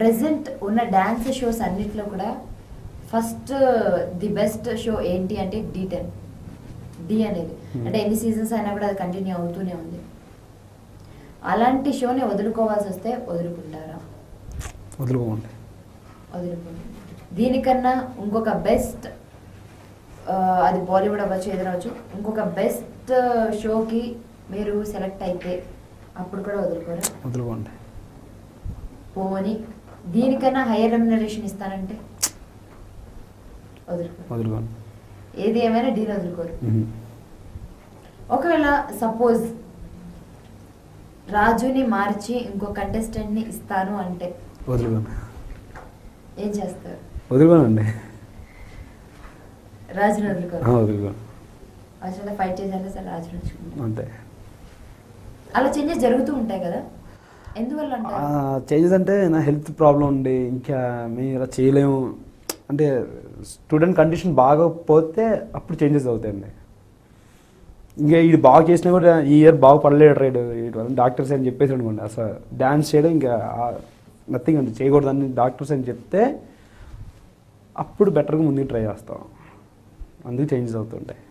Present ఉన్న dance shows అన్నిట్లో కూడా ఫస్ట్ ది బెస్ట్ షో ఏంటి అంటే డి టెన్ డి అనేది Hmm. అంటే ఎన్ని సీజన్స్ అయినా కూడా అది కంటిన్యూ అవుతూనే ఉంది అలాంటి షోని వదులుకోవాల్సి వస్తే వదులుకుంటారా వదులుకోమండి వదులుకుంటారు దీనికన్నా ఇంకొక బెస్ట్ అది బాలీవుడ్ అవ్వచ్చు ఏదైనా అవ్వచ్చు ఇంకొక బెస్ట్ షోకి మీరు సెలెక్ట్ అయితే అప్పుడు కూడా వదులుకోరా వదులుకోండి పోని దీనికన్నా హైయర్ రెమ్యునరేషన్ ఇస్తానంటే వదులుకోరు వదులుకోండి ఏది ఏమైనా డీల్ వదులుకోరు మ్మ్. ఒకవేళ సపోజ్ రాజుని మార్చి ఇంకో contestant ని ఇస్తాను అంటే వదులుకోండి ఏం చేస్తారు వదులుకోనండి రాజుని ఆ, వదులుకోరు వదులుకోండి అసలు ఫైట్ చేయాలి సార్ రాజుని ఉంచుకుంటారు అంతే అలా చేంజెస్ జరుగుతూ ఉంటాయి కదా ఎందువల్ల అంటారు చేంజెస్ అంటే నా హెల్త్ ప్రాబ్లం ఉండి ఇంకా మేము ఇలా చేయలేము అంటే స్టూడెంట్ కండిషన్ బాగోకపోతే అప్పుడు చేంజెస్ అవుతాయండి ఇంకా ఇది బాగా చేసినా కూడా ఈ ఇయర్ బాగా పడలేడు రైడ్ డాక్టర్స్ అని చెప్పేసి అనుకోండి అసలు డ్యాన్స్ చేయడం ఇంకా నథింగ్ అండి చేయకూడదని డాక్టర్స్ అని చెప్తే అప్పుడు బెటర్గా ముందుకు ట్రై చేస్తాం అందుకు చేంజెస్ అవుతుంటాయి